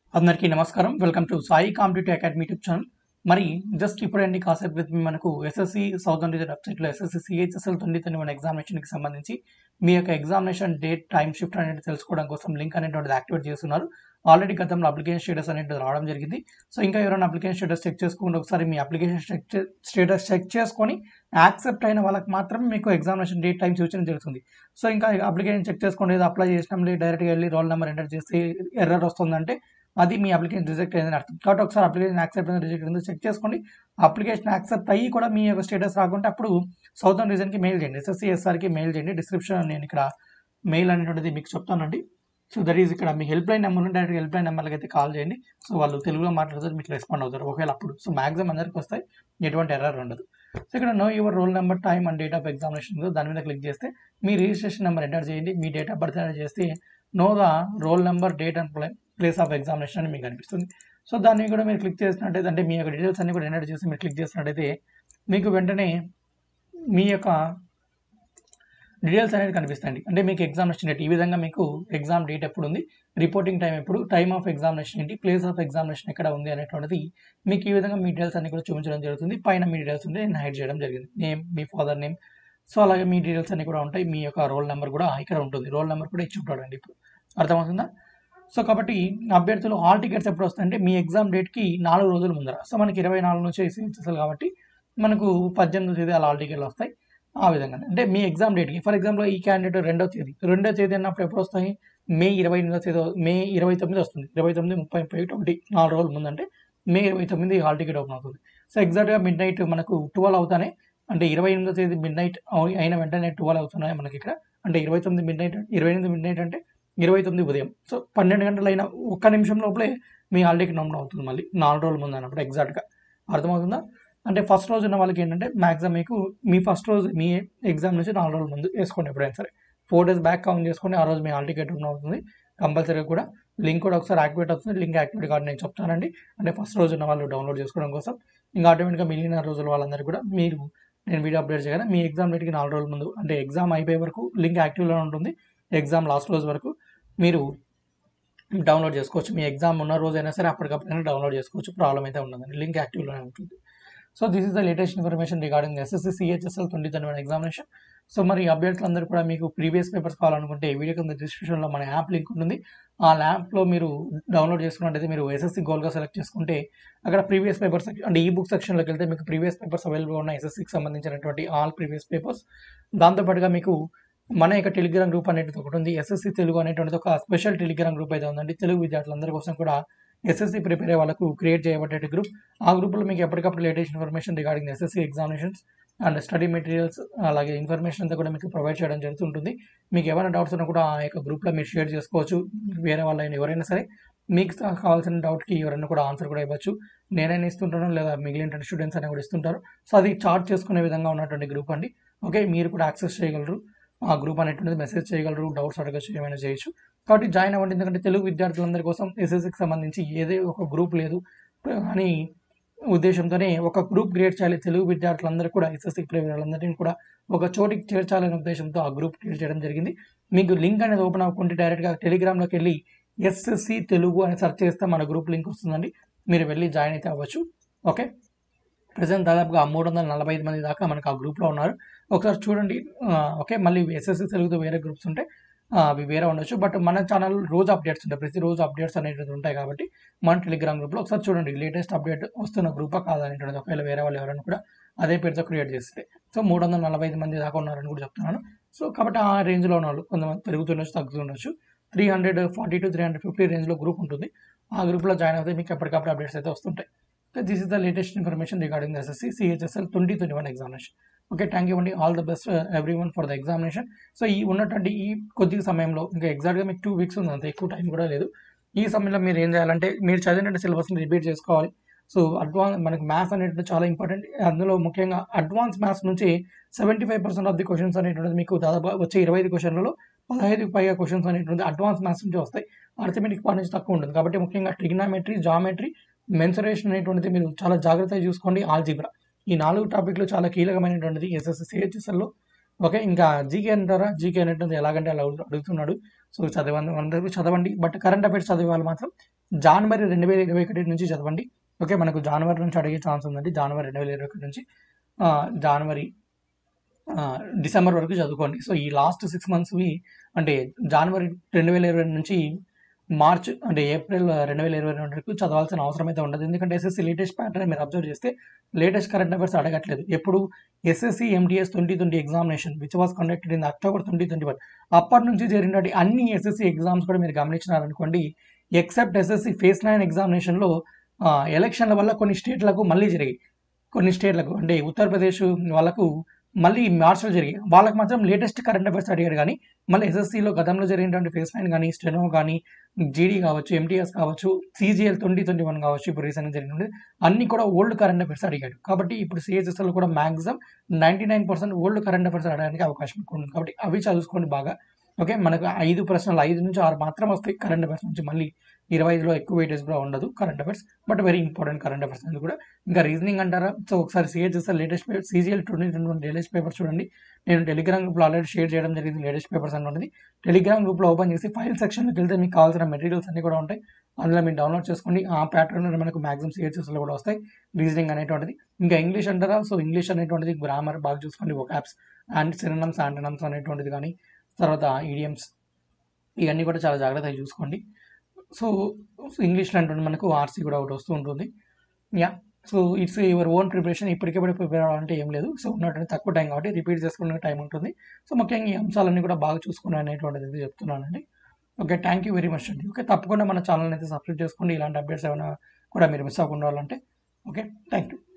అందరికీ నమస్కారం welcome to Sai competitive academy YouTube channel మరి జస్ట్ ఇప్పుడండి కాసేపు క్రితం మనకు ఎస్ఎస్సి సౌత్ రీజన్ వెబ్సైట్లో SSC CHSL twenty twenty one ఎగ్జామినేషన్కి సంబంధించి మీ యొక్క ఎగ్జామినేషన్ డేట్ టైం షిఫ్ట్ అనేది తెలుసుకోవడం కోసం లింక్ అనేటువంటిది యాక్టివేట్ చేస్తున్నారు ఆల్రెడీ గతంలో అప్లికేషన్ స్టేటస్ అనేది రావడం జరిగింది సో ఇంకా ఎవరైనా అప్లికేషన్ స్టేటస్ చెక్ చేసుకుంటే ఒకసారి మీ అప్లికేషన్ స్టేటస్ చెక్ చేసుకొని యాక్సెప్ట్ అయిన వాళ్ళకి మాత్రం మీకు ఎగ్జామినేషన్ డేట్ టైం సూచన జరుగుతుంది సో ఇంకా అప్లికేషన్ చెక్ చేసుకోండి ఏదో అప్లై చేసినాం లేదు డైరెక్ట్గా వెళ్ళి రోల్ నెంబర్ ఎంటర్ చేస్తే ఎర్రర్ వస్తుందంటే అది మీ అప్లికేషన్ రిజెక్ట్ అయిందని అర్థం కాబట్టి ఒకసారి అప్లికేషన్ యాక్సెప్ట్ అయింది రిజెక్ట్ అయింది చెక్ చేసుకోండి అప్లికేషన్ యాక్సెప్ట్ అయ్యి కూడా మీ యొక్క స్టేటస్ రాకుంటే అప్పుడు సౌతర్న్ రీజన్కి మెయిల్ చేయండి ఎస్ఎస్సి ఎస్ఆర్కి మెయిల్ చేయండి డిస్క్రిప్షన్ నేను ఇక్కడ మెయిల్ అనేటువంటిది మీకు చెప్తానండి సో దట్ ఈస్ ఇక్కడ మీ హెల్ప్ లైన్ నెంబర్ ఉంటే డైరెక్ట్ హెల్ప్ లైన్ నెంబర్కి అయితే కాల్ చేయండి సో వాళ్ళు తెలుగులో మాట్లాడతారు మీకు రెస్పాండ్ అవుతారు ఒకవేళ అప్పుడు సో మ్యాక్సిమం అందరికి వస్తాయి ఎటువంటి ఎర్రర్ ఉండదు సో ఇక్కడ know your roll number time and date of examination దాని మీద క్లిక్ చేస్తే మీ రిజిస్ట్రేషన్ నెంబర్ ఎంటర్ చేయండి మీ డేట్ ఆఫ్ బర్త్ ఎంటర్ చేస్తే know the roll number date and place of examination అని మీకు కనిపిస్తుంది సో దాన్ని కూడా మీరు క్లిక్ చేసినట్టయితే అంటే మీ యొక్క డీటెయిల్స్ అన్ని కూడా ఎంటర్ చేసి మీరు క్లిక్ చేసినట్టయితే మీకు వెంటనే మీ యొక్క డీటెయిల్స్ అనేది కనిపిస్తాయండి అంటే మీకు ఎగ్జామినేషన్ డేట్ ఈ విధంగా మీకు ఎగ్జామ్ డేట్ ఎప్పుడు ఉంది రిపోర్టింగ్ టైం ఎప్పుడు టైమ్ ఆఫ్ ఎగ్జామినేషన్ ఏంటి ప్లేస్ ఆఫ్ ఎగ్జామినేషన్ ఎక్కడ ఉంది అనేటువంటిది మీకు ఈ విధంగా మీ డీటెయిల్స్ అన్ని కూడా చూపించడం జరుగుతుంది పైన మీ డీటెయిల్స్ ఉంటే నేను హైడ్ చేయడం జరిగింది నేమ్ మీ ఫాదర్ నేమ్ సో అలాగే మీ డీటెయిల్స్ అన్ని కూడా ఉంటాయి మీ యొక్క రోల్ నెంబర్ కూడా ఇక్కడ ఉంటుంది రోల్ నెంబర్ కూడా ఇచ్చి ఉంటాడండి ఇప్పుడు అర్థమవుతుందా సో కాబట్టి అభ్యర్థులు హాల్ టికెట్స్ ఎప్పుడు వస్తాయంటే మీ ఎగ్జామ్ డేట్కి నాలుగు రోజుల ముందర సో మనకి ఇరవై నాలుగు నుంచి సిహెచ్ఎస్ఎల్ కాబట్టి మనకు పద్దెనిమిది తేదీ అలా హాల్ టికెట్లు వస్తాయి ఆ విధంగా అంటే మీ ఎగ్జామ్ డేట్కి ఫర్ ఎగ్జాంపుల్ ఈ క్యాండిడేట్ రెండో తేదీ రెండో తేదీ అన్నప్పుడు ఎప్పుడు వస్తాయి మే ఇరవై ఎనిమిదో తేదీ మే ఇరవై తొమ్మిది వస్తుంది ఇరవై తొమ్మిది ముప్పై ముప్పై ఒకటి నాలుగు రోజుల ముందంటే మే ఇరవై తొమ్మిది హాల్ టికెట్ ఓపెన్ అవుతుంది సో ఎగ్జాక్ట్గా మిడ్ నైట్ మనకు ట్వెల్వ్ అవుతానే అంటే ఇరవై ఎనిమిదో తేదీ మిడ్ నైట్ అయిన వెంటనే ట్వెల్వ్ అవుతున్నాయి మనకి ఇక్కడ అంటే ఇరవై తొమ్మిది మిడ్ నైట్ ఇరవై ఎనిమిది మిడ్ నైట్ అంటే ఇరవై తొమ్మిది ఉదయం సో పన్నెండు గంటలు అయిన ఒక్క నిమిషం లోపలే మీ హాల్ టికెట్ నమోదు అవుతుంది మళ్ళీ నాలుగు రోజుల ముందు అన్నప్పుడు ఎగ్జాక్ట్గా అర్థమవుతుందా అంటే ఫస్ట్ రోజు ఉన్న వాళ్ళకి ఏంటంటే మ్యాక్సిమం మీకు మీ ఫస్ట్ రోజు మీ ఎగ్జామ్ నుంచి నాలుగు రోజుల ముందు వేసుకోండి ఎప్పుడైనా సరే ఫోర్ డేస్ బ్యాక్ కౌంట్ చేసుకోండి ఆ రోజు మీ హాల్ టికెట్ ఓపెన్ అవుతుంది కంపల్సరీగా కూడా లింక్ కూడా ఒకసారి యాక్టివేట్ అవుతుంది లింక్ యాక్టివేట్ కార్డు నేను చెప్తానండి అంటే ఫస్ట్ రోజు ఉన్న వాళ్ళు డౌన్లోడ్ చేసుకోవడం కోసం ఇంకా ఆటోమేటిక్గా మిగిలిన రోజుల వాళ్ళందరూ కూడా మీరు నేను వీడియో అప్డేట్ చేయగానే మీ ఎగ్జామ్ డేట్కి నాలుగు రోజుల ముందు అంటే ఎగ్జామ్ అయిపోయే వరకు లింక్ యాక్టివ్లో ఉంటుంది ఎగ్జామ్ లాస్ట్ రోజు వరకు మీరు డౌన్లోడ్ చేసుకోవచ్చు మీ ఎగ్జామ్ ఉన్న రోజైనా సరే అప్పటికప్పుడైనా డౌన్లోడ్ చేసుకోవచ్చు ప్రాబ్లం అయితే ఉండదండి లింక్ యాక్టివ్లోనే ఉంటుంది so this is the latest information regarding SSC CHSL twenty twenty one examination so మరి అభ్యర్థులందరూ కూడా మీకు ప్రీవియస్ పేపర్స్ కావాలనుకుంటే వీడియో కింద డిస్క్రిప్షన్లో మన యాప్ లింక్ ఉంటుంది ఆ యాప్లో మీరు డౌన్లోడ్ చేసుకున్నట్టయితే మీరు ఎస్ఎస్సి గోల్గా సెలెక్ట్ చేసుకుంటే అక్కడ ప్రీవియస్ పేపర్స్ అంటే ఈ బుక్ సెక్షన్లోకి వెళ్తే మీకు ప్రీవియస్ పేపర్స్ అవైలబుల్ ఉన్న ఎస్ఎస్సికి సంబంధించినటువంటి ఆల్ ప్రీవియస్ పేపర్స్ దాంతోపాటుగా మీకు మన యొక్క టెలిగ్రామ్ గ్రూప్ అనేది ఒకటి ఉంది ఎస్ఎస్సి తెలుగు అనేటువంటిది ఒక స్పెషల్ టెలిగ్రామ్ గ్రూప్ అయితే ఉందండి తెలుగు విద్యార్థులందరి కోసం కూడా ఎస్ఎస్సి ప్రిపేర్ అయ్యే వాళ్ళకు క్రియేట్ చేయబడ్డే గ్రూప్ ఆ గ్రూప్లో మీకు ఎప్పటికప్పుడు latest information regarding SSC examinations and study materials అలాగే ఇన్ఫర్మేషన్ అంతా కూడా మీకు ప్రొవైడ్ చేయడం జరుగుతుంటుంది మీకు ఏమైనా డౌట్స్ ఉన్నా కూడా ఆ యొక్క గ్రూప్లో మీరు షేర్ చేసుకోవచ్చు వేరే వాళ్ళైనా ఎవరైనా సరే మీకు కావాల్సిన డౌట్కి ఎవరైనా కూడా ఆన్సర్ కూడా ఇవ్వచ్చు నేనైనా ఇస్తుంటాను లేదా మిగిలిన స్టూడెంట్స్ అయినా కూడా ఇస్తుంటారు సో అది చార్ట్ చేసుకునే విధంగా ఉన్నటువంటి గ్రూప్ అండి ఓకే మీరు కూడా యాక్సెస్ చేయగలరు ఆ గ్రూప్ అనేటువంటిది మెసేజ్ చేయగలరు డౌట్స్ అడగచ్చు ఏమైనా చేయొచ్చు కాబట్టి జాయిన్ అవ్వండి ఎందుకంటే తెలుగు విద్యార్థులందరి కోసం ఎస్ఎస్సికి సంబంధించి ఏదే ఒక గ్రూప్ లేదు అని ఉద్దేశంతోనే ఒక గ్రూప్ క్రియేట్ చేయాలి తెలుగు విద్యార్థులందరూ కూడా ఎస్ఎస్సి వాళ్ళందరినీ కూడా ఒక చోటికి చేర్చాలనే ఉద్దేశంతో ఆ గ్రూప్ క్రియేట్ చేయడం జరిగింది మీకు లింక్ అనేది ఓపెన్ అవ్వకుంటే డైరెక్ట్గా టెలిగ్రామ్లోకి వెళ్ళి ఎస్ఎస్సి తెలుగు అని సెర్చ్ చేస్తే మన గ్రూప్ లింక్ వస్తుందండి మీరు వెళ్ళి జాయిన్ అయితే అవ్వచ్చు ఓకే ప్రజెంట్ దాదాపుగా మూడు వందల నలభై ఐదు మంది దాకా మనకు ఆ గ్రూప్లో ఉన్నారు ఒకసారి చూడండి ఓకే మళ్ళీ ఎస్ఎస్సి తెలుగుతో వేరే గ్రూప్స్ ఉంటాయి అవి వేరే ఉండొచ్చు బట్ మన ఛానల్ రోజు అప్డేట్స్ ఉంటాయి ప్రతిరోజు అప్డేట్స్ అనేటివి ఉంటాయి కాబట్టి మన టెలిగ్రామ్ గ్రూప్లో ఒకసారి చూడండి లేటెస్ట్ అప్డేట్ వస్తున్న గ్రూపా కాదనేటువంటిది ఒకవేళ వేరే వాళ్ళు ఎవరైనా కూడా అదే పేరుతో క్రియేట్ చేస్తే సో మూడు వందల నలభై ఐదు మంది దాకా ఉన్నారని కూడా చెప్తున్నాను సో కాబట్టి ఆ రేంజ్లో ఉన్న వాళ్ళు కొంతమంది పెరుగుతుండొచ్చు తగ్గుతుండొచ్చు three hundred forty to three hundred fifty రేంజ్లో గ్రూప్ ఉంటుంది ఆ గ్రూప్లో జాయిన్ అయితే మీకు ఎప్పటికప్పుడు అప్డేట్స్ అయితే వస్తుంటాయి this is the latest information regarding the SSC CHSL twenty twenty one examination okay thank you అండి all the best everyone for the examination so ఈ ఉన్నటువంటి ఈ కొద్ది సమయంలో ఇంకా ఎగ్జాక్ట్గా మీకు టూ వీక్స్ ఉంది అంత ఎక్కువ టైం కూడా లేదు ఈ సమయంలో మీరు ఏం చేయాలంటే మీరు చదివినట్టు సిలబస్ని రిపీట్ చేసుకోవాలి సో అడ్వాన్స్ మనకి మ్యాథ్స్ అనేటువంటి చాలా ఇంపార్టెంట్ అందులో ముఖ్యంగా అడ్వాన్స్ మ్యాథ్స్ నుంచి seventy five percent of the questions అనేటువంటిది మీకు దాదాపు వచ్చే ఇరవై ఐదు క్వశ్చన్లలో పదహైదు పైగా క్వశ్చన్స్ అనేటువంటి అడ్వాన్స్ మ్యాథ్స్ నుంచి వస్తాయి అర్థమెటిక్ పార్ట్ నుంచి తక్కువ ఉంటుంది కాబట్టి ముఖ్యంగా ట్రిగ్నామెట్రీ జామెట్రీ మెన్సరేషన్ అనేటువంటిది మీరు చాలా జాగ్రత్తగా చూసుకోండి ఆల్జీబ్రా ఈ నాలుగు టాపిక్లు చాలా కీలకమైనటువంటిది ఎస్ఎస్సి సిహెచ్ఎస్ఎల్లో ఓకే ఇంకా జీకే అంటారా జీకే అనేటువంటిది ఎలాగంటే అలా అడుగుతున్నాడు సో చదవండి అందరూ చదవండి బట్ కరెంట్ అఫైర్స్ చదివే వాళ్ళు మాత్రం జనవరి రెండు వేల ఇరవై ఒకటి నుంచి చదవండి ఓకే మనకు జనవరి నుంచి అడిగే ఛాన్స్ ఉందండి జనవరి రెండు వేల ఇరవై ఒకటి నుంచి ఆ, జనవరి ఆ, డిసెంబర్ వరకు చదువుకోండి సో ఈ లాస్ట్ సిక్స్ మంత్స్వి అంటే జనవరి రెండు వేల ఇరవై నుంచి మార్చ్ అంటే ఏప్రిల్ రెండు వేల ఇరవై రెండు వరకు చదవాల్సిన అవసరం అయితే ఉండదు ఎందుకంటే ఎస్ఎస్సి లేటెస్ట్ ప్యాటర్న్ మీరు అబ్జర్వ్ చేస్తే లేటెస్ట్ కరెంట్ అఫైర్స్ అడగట్లేదు ఎప్పుడు SSC MTS twenty twenty examination which was conducted in October twenty twenty one అప్పటి నుంచి జరిగినటువంటి అన్ని ఎస్ఎస్సి ఎగ్జామ్స్ కూడా మీరు గమనించినారనుకోండి ఎక్సెప్ట్ ఎస్ఎస్సి ఫేస్ నైన్ ఎగ్జామినేషన్లో ఎలక్షన్ల వల్ల కొన్ని స్టేట్లకు మళ్ళీ జరిగాయి కొన్ని స్టేట్లకు అంటే ఉత్తరప్రదేశ్ వాళ్ళకు మళ్ళీ మార్చిలో జరిగాయి వాళ్ళకి మాత్రం లేటెస్ట్ కరెంట్ అఫైర్స్ అడిగారు కానీ మళ్ళీ ఎస్ఎస్సిలో గతంలో జరిగినటువంటి ఫేస్ నైన్ కానీ స్టెనో కానీ జీడీ కావచ్చు ఎంటీఎస్ కావచ్చు సీజీఎల్ ట్వంటీ ట్వంటీ వన్ కావచ్చు ఇప్పుడు రీసెంట్గా జరిగినది అన్ని కూడా ఓల్డ్ కరెంట్ అఫైర్స్ అడిగాడు కాబట్టి ఇప్పుడు సిహెచ్ఎస్ఎల్ కూడా maximum ninety nine percent old current affairs అడగడానికి అవకాశం ఎక్కువ ఉంది కాబట్టి అవి చదువుకోండి బాగా ఓకే మనకు ఐదు ప్రశ్నలు ఐదు నుంచి ఆరు మాత్రం వస్తాయి కరెంట్ అఫైర్స్ నుంచి మళ్ళీ ఇరవై ఐదులో ఎక్కువ వెయిటేజ్ కూడా ఉండదు current affairs but very important current affairs అనేది కూడా ఇంకా రీజనింగ్ అంటారా సో ఒకసారి CHSL latest paper CGL twenty twenty one latest paper చూడండి నేను టెలిగ్రామ్ గ్రూప్లో ఆల్రెడీ షేర్ చేయడం జరిగింది లేటెస్ట్ పేపర్స్ అనేది టెలిగ్రామ్ గ్రూప్లో ఓపెన్ చేసి ఫైల్ సెక్షన్కి వెళ్తే మీకు కావాల్సిన మెటీరియల్స్ అన్ని కూడా ఉంటాయి అందులో మీరు డౌన్లోడ్ చేసుకోండి ఆ ప్యాటర్న్ మనకు మాక్సిమం సిహెచ్ఎస్లో కూడా వస్తాయి రీజనింగ్ అనేటువంటిది ఇంకా ఇంగ్లీష్ అంటారా సో ఇంగ్లీష్ అనేటువంటిది గ్రామర్ బాగా చూసుకోండి ఒక యాప్స్ అండ్ సిరనమ్స్ ఆంటనమ్స్ అనేటువంటిది కానీ తర్వాత ఈడియమ్స్ ఇవన్నీ కూడా చాలా జాగ్రత్తగా చూసుకోండి సో ఇంగ్లీష్లో అంటుండే మనకు ఆర్సీ కూడా ఒకటి వస్తూ ఉంటుంది yeah so it's your own preparation ఇప్పటికిప్పుడు ప్రిపేర్ అవ్వాలంటే ఏం లేదు సో ఉన్నటువంటి తక్కువ టైం కాబట్టి రిపీట్ చేసుకునే టైం ఉంటుంది సో ముఖ్యంగా ఈ అంశాలన్నీ కూడా బాగా చూసుకుని అనేటువంటిది అయితే చెప్తున్నానండి okay thank you very much అండి ఓకే తప్పకుండా మన ఛానల్ అయితే సబ్స్క్రైబ్ చేసుకోండి ఇలాంటి అప్డేట్స్ ఏమైనా కూడా మీరు మిస్ అవ్వకుండా ఉండాలంటే ఓకే థ్యాంక్ యూ